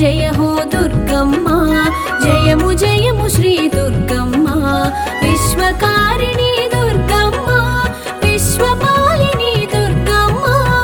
జయ హో దుర్గమ్మ జయము జయము శ్రీ దుర్గమ్మ విశ్వకారిణి దుర్గమ్మ విశ్వపాలిని దుర్గమ్మ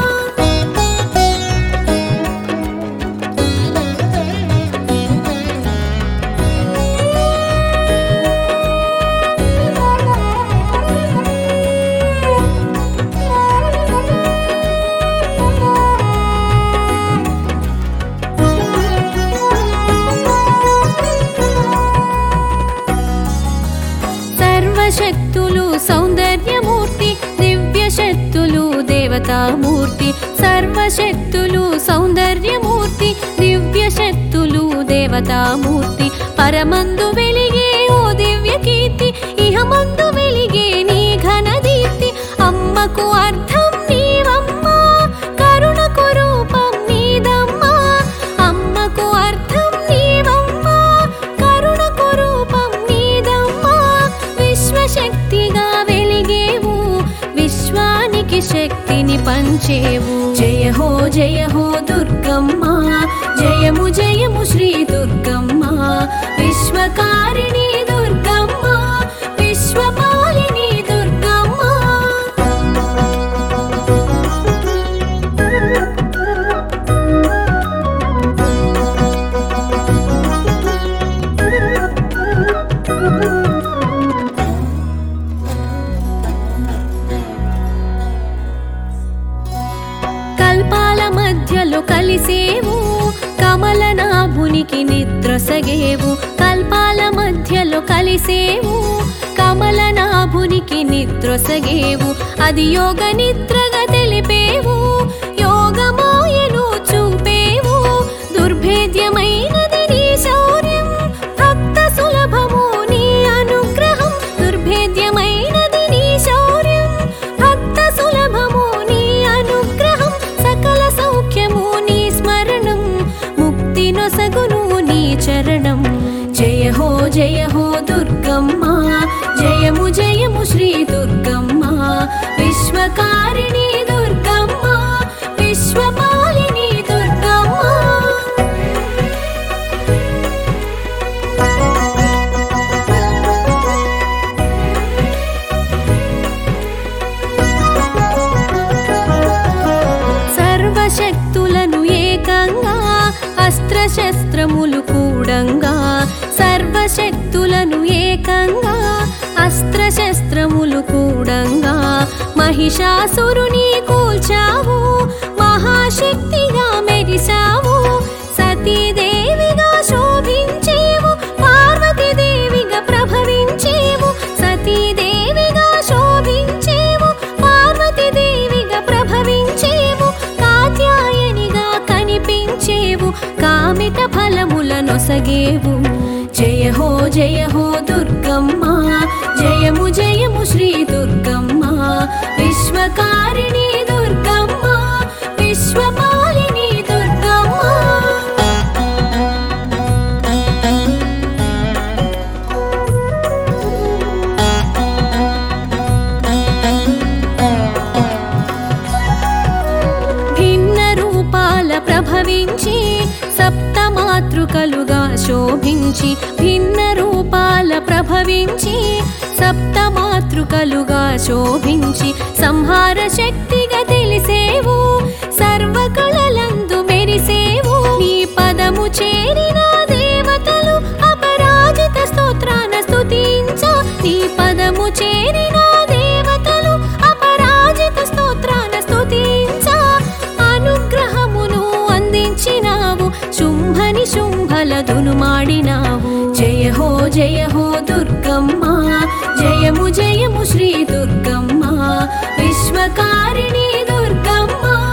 సర్వశక్తులు సౌందర్యమూర్తి దివ్య శక్తులు దేవతామూర్తి సర్వశక్తులు సౌందర్యమూర్తి దివ్య శక్తులు దేవతామూర్తి పరమందు వెలిగే ఓ దివ్య కీర్తి ఇహమందు వెలిగే నీ ఘన దీప్తి అమ్మకు అర్థం నీవమ్మా కరుణకు రూపం నీదమ్మా అమ్మకు అర్థం నీవమ్మా కరుణకు రూపం నీదమ్మా విశ్వశక్తిగా వెలిగేవు విశ్వానికి శక్తిని పంచేవు జయ హో జయ హో దుర్గమ్మ జయము జయము శ్రీ దుర్గమ్మ విశ్వకారిణి దుర్గమ్మ విశ్వపాలిని దుర్గమ్మ కల్పాల మధ్యలో కలిసేవు కమలనాభునికి నిద్రసగేవు కల్పాల మధ్యలో కలిసేవు కమలనాభునికి నిద్రసగేవు అది యోగ నిద్రగా తెలిపేవు యోగమాయను చూపేవు దుర్భేద్యమైనది నీ శౌర్యం భక్త సులభము నీ అనుగ్రహం దుర్భేద్యమైనది నీ శౌర్యం భక్త సులభము నీ అనుగ్రహం సకల సౌఖ్యము నీ స్మరణం ముక్తి నొసగును నీ చరణం జయ హో జయ హో దుర్గమ్మ జయము జయము శ్రీ దుర్గమ్మ విశ్వకారిణి దుర్గమ్మ విశ్వపాలిని దుర్గమ్మ సర్వశక్తులను ఏకంగా అస్త్రశస్త్రములు కూడంగా సర్వశక్తులను ఏకంగా అస్త్రశస్త్రములు కూడంగా మహిషాసురుని కూల్చావు మహాశక్తిగా మెరిసావు సతీదేవిగా శోభించేవు పార్వతీదేవిగా ప్రభవించేవు సతీదేవిగా శోభించేవు పార్వతీదేవిగా ప్రభవించేవు కాత్యాయనిగా కనిపించేవు కామిత ఫలముల నొసగేవు జయ హో జయ హో దుర్గమ్మ జయము జయము శ్రీ దుర్గమ్మ విశ్వకారిణి దుర్గమ్మ విశ్వపాలిని దుర్గమ్మ భిన్న రూపాల ప్రభవించి సప్తమాతృకలుగా శోభించి భిన్న రూపాల ప్రభవించి సప్తమాతృకలుగా శోభించి సంహార శక్తిగా తెలిసేవు సర్వకళలందు మెరిసేవు నీ పదము చేరిన దేవతలు అపరాజిత స్తోత్రాన స్తుతించ నీ పదము చేరిన దేవతలు అపరాజిత స్తోత్రాన స్తుతించ అనుగ్రహమును అందించినావు శుంభని శుంభలదును మాడినావు జయ హో జయ హో దుర్గమ్మ జయము జయము శ్రీ దుర్గమ్మ విశ్వకారిణి దుర్గమ్మ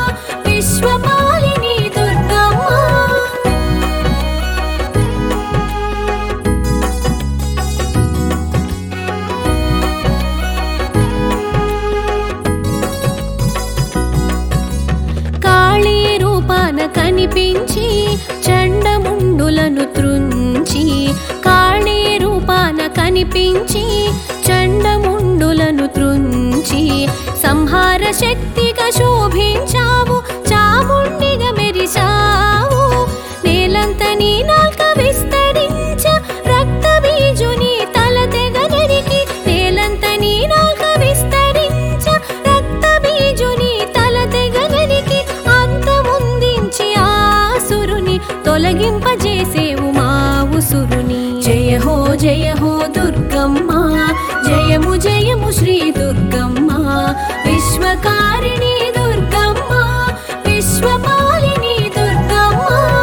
నేలంతని నాల్క విస్తరించ రక్త బీజుని తల తెగ నరికి నేలంతని నాల్క విస్తరించ రక్త బీజుని తల తెగ నరికి అంతముందించి ఆసురుని తొలగింపజేసేవు మా ఉసురుని జయ హో జయ హో దుర్గమ్మ జయము జయము శ్రీ దుర్గమ్మ విశ్వకారిణి దుర్గమ్మ విశ్వపాలిని దుర్గమ్మ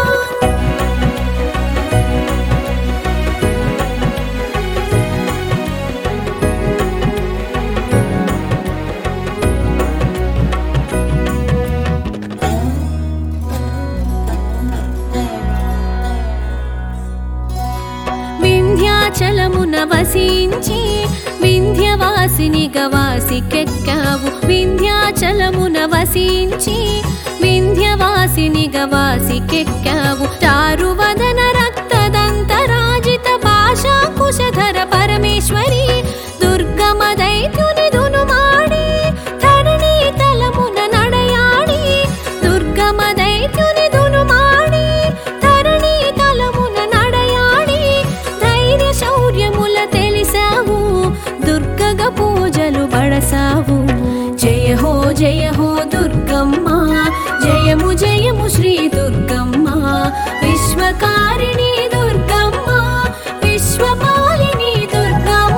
వింధ్యాచలమున వసించి వింధ్యవాసిని గవాసికెక్కావు వింధ్యాచలమున వసించి వింధ్యవాసిని గవాసికెక్కావు చారువదన రక్తదంతరాజిత భాషా కుశధర పరమేశ్వరి దుర్గమ దైత్యుని దునుమాడి ధరణి తలమున నడయాడి దుర్గమ దైత్యుని దునుమాడి ధరణి తలమున నడయాడి ధైర్య శౌర్యముల తెలిసావు దుర్గగ పూజలు బడసావు జయ హో జయ హో దుర్గమ్మ జయము జయము శ్రీ దుర్గమ్మ విశ్వకారిణి దుర్గమ్మ విశ్వపాలిని దుర్గమ్మ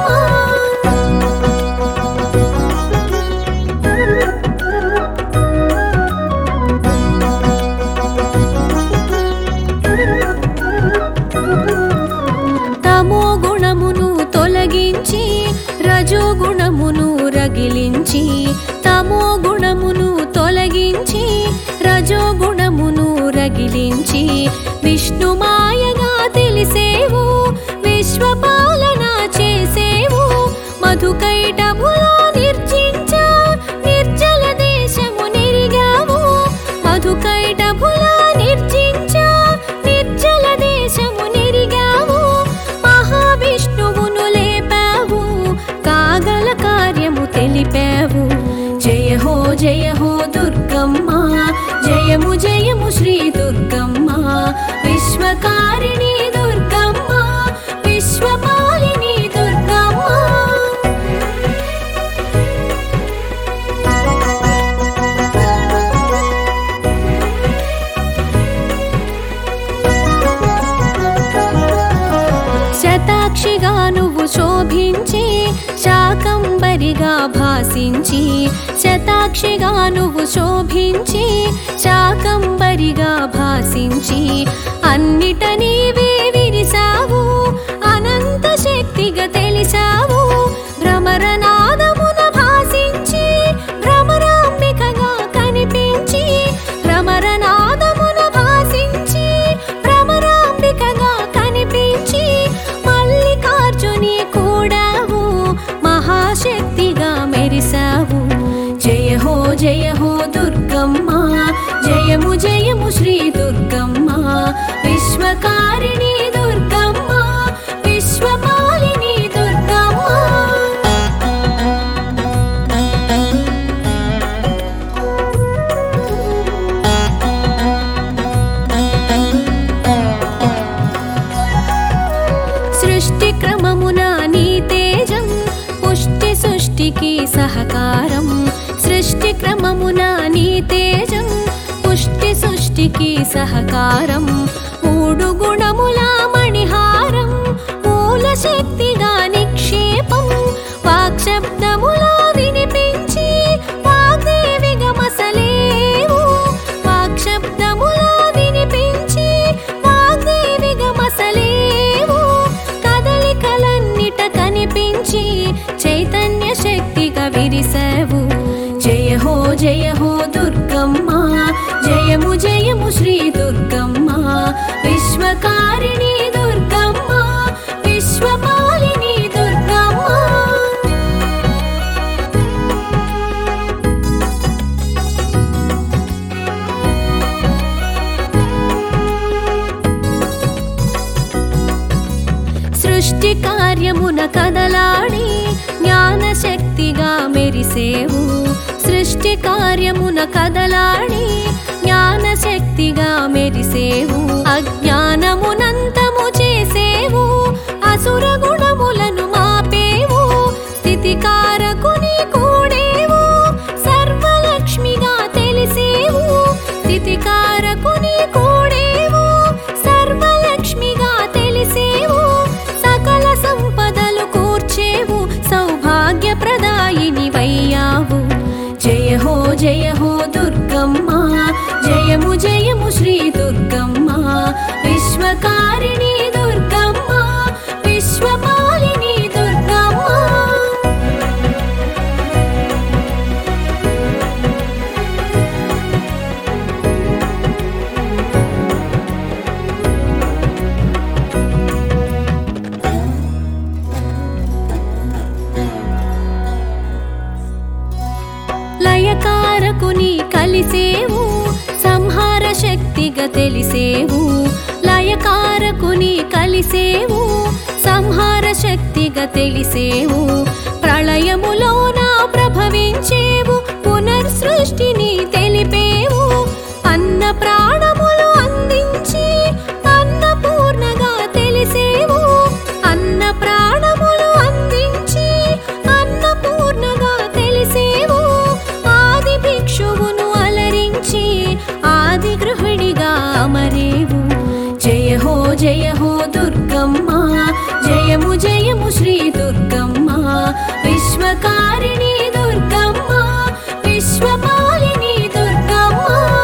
తమో గుణమును తొలగించి రజో గుణమును రగిలించి తమో గుణమును తొలగించి రజో గుణమును రగిలించి విష్ణు మాయగా తెలిసేవు విశ్వపాలన చేసేవు మధుకైటములా నిర్జించ నిర్జల దేశము నిరిగావు మధుకైటములా నిర్జించ నిర్జల దేశము నిరిగావు మహావిష్ణువును లేపావు కాగల కార్యము తెలిపావు జయ హో జయ హో దుర్గమ్మ జయము జయము శ్రీ దుర్గమ్మ విశ్వకారిణి దుర్గమ్మ విశ్వపాలిని దుర్గమ్మ శతాక్షిగా నువ్వు శోభించి శాకంబరిగా భాసించి శతాక్షిగా నువ్వు శోభించి శాకంబరిగా భాసించి అన్నిట నీవే విరిసావు అనంత శక్తిగా తెలిసావు భ్రమరనాదమున భాసించి భ్రమరాంబికగా కనిపించి భ్రమరనాదమున భాసించి భ్రమరాంబికగా కనిపించి మల్లికార్జుని కూడావు మహాశక్తిగా మెరిసావు జయ హో జయ హో దుర్గమ్మ జయము జయము శ్రీ దుర్గమ్మ విశ్వకారిణి దుర్గమ్మ విశ్వపాలిని దుర్గమ్మ సృష్టి క్రమమున నీ తేజం పుష్టి సృష్టికి సహకారం సృష్టి క్రమమున నీ తేజం పుష్టి సృష్టికి సహకారం మూడు గుణముల మణిహారం మూల శక్తిగా నిక్షేపం వాక్శబ్దములా వినిపించి వాగ్దేవిగా మసలేవు వాక్శబ్దములా వినిపించి వాగ్దేవిగా మసలేవు కదలికలన్నిట కనిపించి చైతన్య శక్తిగా విరిసావు జయ హో జయ హో దుర్గమ్మ జయము జయము శ్రీ దుర్గమ్మ విశ్వకారిణి దుర్గమ్మ విశ్వపాలిని దుర్గమ్మ సృష్టి కార్యమున కదలాడి జ్ఞాన శక్తిగా మెరిసేవు సృష్టి కార్యమున కదలాడి జ్ఞాన శక్తిగా మెరిసేవు అజ్ఞాన కలిసేవు సంహార శక్తిగా తెలిసేవు ప్రళయములోన ప్రభవించేవు పునర్సృష్టిని తెలిపేవు అన్న ప్రాణములు అందించి అన్నపూర్ణగా తెలిసేవు అన్న ప్రాణములు అందించి అన్నపూర్ణగా తెలిసేవు ఆది భిక్షువును అలరించి ఆది గృహిణిగా అమరేవు జయ హో జయ హో దుర్గమ్మ జయము జయము శ్రీ దుర్గమ్మ విశ్వకారిణి దుర్గమ్మ విశ్వపాలిని దుర్గమ్మ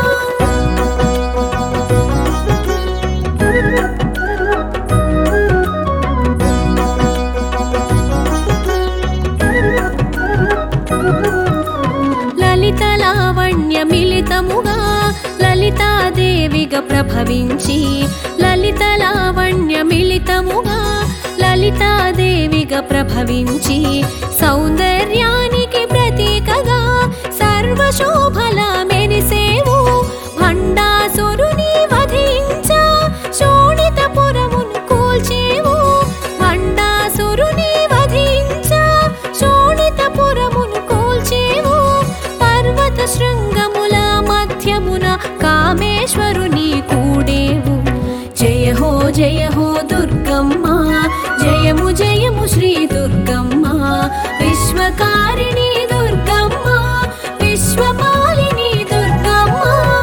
లలిత లావణ్య మిలితముగా లలితాదేవిగా ప్రభవించి లలిత లావణ్య మిలితముగా లలితాదేవిగా ప్రభవించి సౌందర్యానికి ప్రతీకగా సర్వశోభల మెరిసేవు భండాసురుని వధించ శోణితపురమును కూల్చేవు భండాసురుని వధించ శోణితపురమును కూల్చేవు పర్వత శృంగముల మధ్యమున కామేశ్వరుని కూడేవు జయ హో జయ హో దుర్గమ్మ జయము జయము శ్రీ దుర్గమ్మ విశ్వకారిణి దుర్గమ్మ విశ్వపాలిని దుర్గమ్మ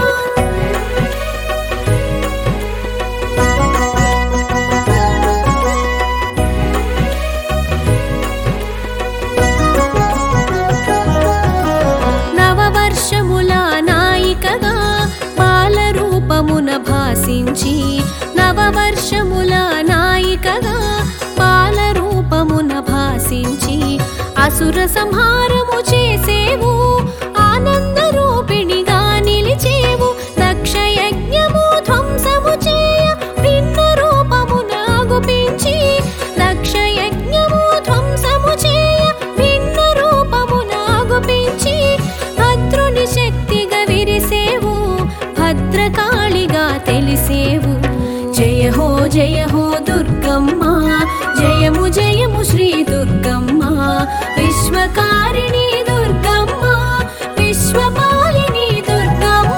నవవర్షముల నాయికగా బాలరూపమున భాసించి నవవర్షముల నాయికగా బాలరూపమున భాసించి అసుర సంహారము చేసేవు ఆనంద రూపిణిగా నిలిచేవు దక్ష యజ్ఞము ధ్వంసము చేయ భిన్న రూపమున గుపించి దక్ష యజ్ఞము ధ్వంసము చేయ భిన్న రూపమున గుపించి భద్రుని శక్తిగా విరిసేవు భద్రకాళిగా తెలిసేవు జయ హో జయ హో దుర్గమ్మ జయము జయము శ్రీ దుర్గమ్మ విశ్వకారిణి దుర్గమ్మ విశ్వపాలిని దుర్గమ్మ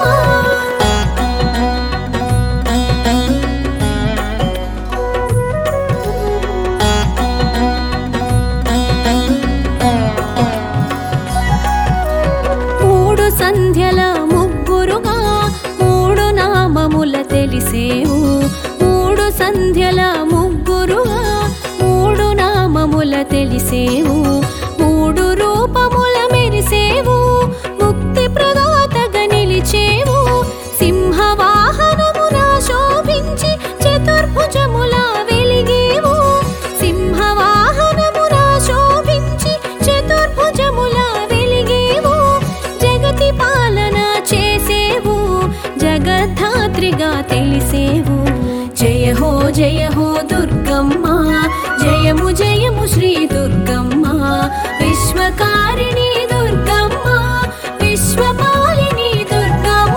మూడు సంధ్యల ముగ్గురుగా మూడు నామముల తెలిసేవు మూడు సంధ్యల ముగ్గురుగా మూడు నామముల తెలిసేవు మూడు రూపముల మెరిసేవు ముక్తి ప్రదాతగా నిలిచేవు సింహవాహనమున శోభించి చతుర్భుజముల వెలిగేవు సింహవాహనమున శోభించి చతుర్భుజముల వెలిగేవు జగతి పాలన చేసేవు జగద్ధాత్రిగా తెలిసేవు జయ హో జయ హో దుర్గమ్మ జయము జయము శ్రీ దుర్గమ్మ విశ్వకారిణి దుర్గమ్మ విశ్వపాలిని దుర్గమ్మ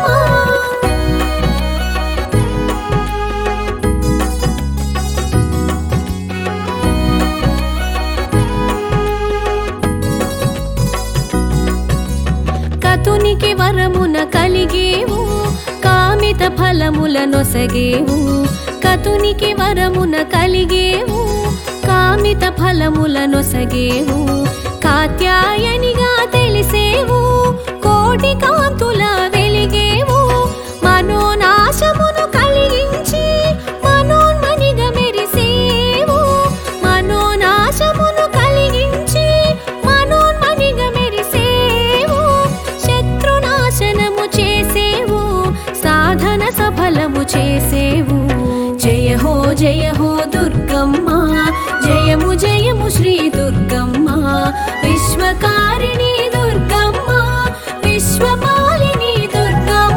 కతునికి వరమున కలిగేవు కామిత ఫలముల నొసగేవు కతునికి వరమున కలిగేవు కామిత ఫలముల నొసగేవు కాత్యాయనిగా తెలిసేవు కోటి కాంతుల వెలిగేవు మనోనాశమును కలిగించి మనోన్మనిగా మెరిసేవు మనోనాశమును కలిగించి మనోన్మనిగా మెరిసేవు శత్రునాశనము చేసేవు సాధన సఫలము చేసేవు జయ హో జయ హో దుర్గమ్మ జయము జయము శ్రీ దుర్గమ్మ విశ్వకారిణి దుర్గమ్మ విశ్వపాలిని దుర్గమ్మ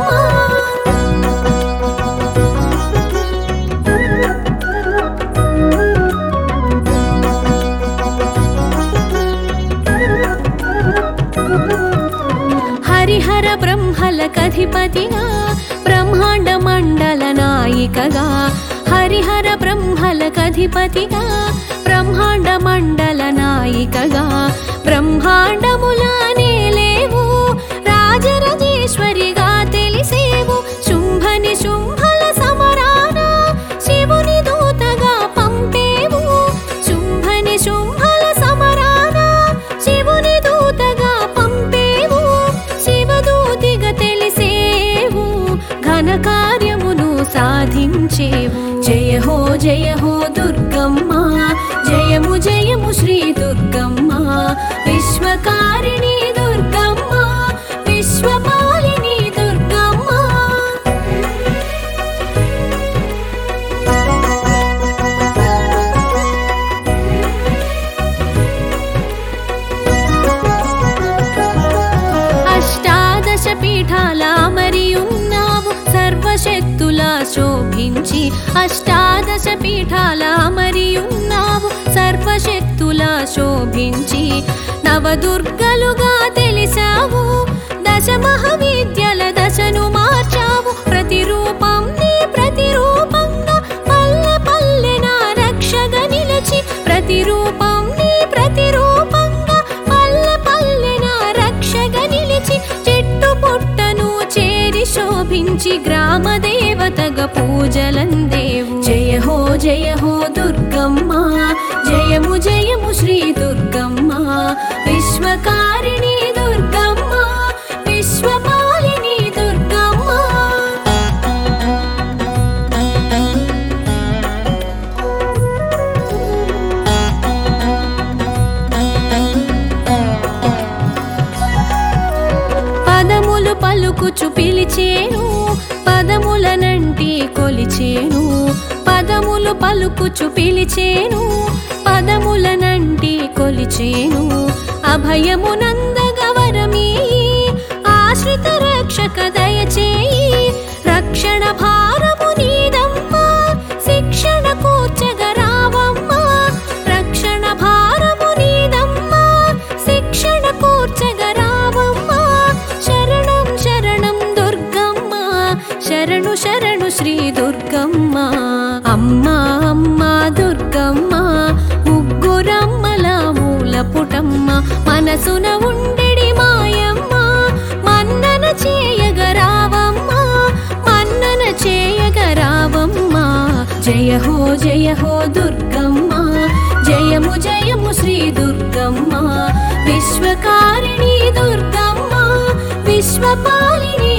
హరిహర బ్రహ్మల కధిపతిగా బ్రహ్మాండ మండల నాయికగా హరిహర బ్రహ్మలకధిపతిగా బ్రహ్మాండ మండల నాయికగా బ్రహ్మాండములానే లేవు రాజరాజేశ్వరిగా తెలిసేవు శుంభని శుంభల సమరాన శివుని దూతగా పంపేవు శుంభని శుంభల సమరాన శివుని దూతగా పంపేవు శివదూతిగా తెలిసేవు ఘన కార్యమును సాధించేవు జయ హో జయ హో దుర్గమ్మ జయము జయము శ్రీ దుర్గమ్మ విశ్వకారిణి దుర్గమ్మ విశ్వపాలిని దుర్గమ్మ అష్టాదశ పీఠాల మరి ఉన్నావు సర్వశక్తులా శోభించి అష్టాదశ పీఠాల మరి ఉన్నావు సర్వశక్తులా శోభించి నవదుర్గలుగా తెలిసావు దశ మహావిద్యల దశను మార్చావు ప్రతిరూపం నీ ప్రతిరూపంగా పల్లె పల్లెన రక్షగా నిలిచి ప్రతిరూపం నీ ప్రతిరూపంగా పల్లె పల్లెన రక్షగా నిలిచి చెట్టు పుట్టను చేరి శోభించి గ్రామ దేవతగా పూజలందేవు జయ హో జయ హో దుర్గమ్మ జయము జయము శ్రీ దుర్గమ్మ విశ్వకారిణి దుర్గమ్మ విశ్వపాలిని దుర్గమ్మ పదములు పలుకుచు పిలిచేను పదములనంటి కొలిచేను పదములు పలుకుచు పిలిచేను పదములనంటి కొలిచేను అభయమునందగవరమీ ఆశ్రిత రక్షక దయచేయి రక్షణ భారము నీదమ్మా శిక్షణ కూర్చగరావమ్మా రక్షణ భారము నీదమ్మా శిక్షణ కూర్చగరావమ్మా శరణం శరణం దుర్గమ్మ శరణు శరణు శ్రీ దుర్గమ్మ అమ్మా అమ్మా దుర్గమ్మ ముగ్గురమ్మల మూల పుటమ్మ మనసున ఉండెడి మాయమ్మ మన్నన చేయగరావమ్మ మన్నన చేయగరావమ్మ జయ హో జయ హో దుర్గమ్మ జయము జయము శ్రీ దుర్గమ్మ విశ్వకారిణి దుర్గమ్మ విశ్వపాలిని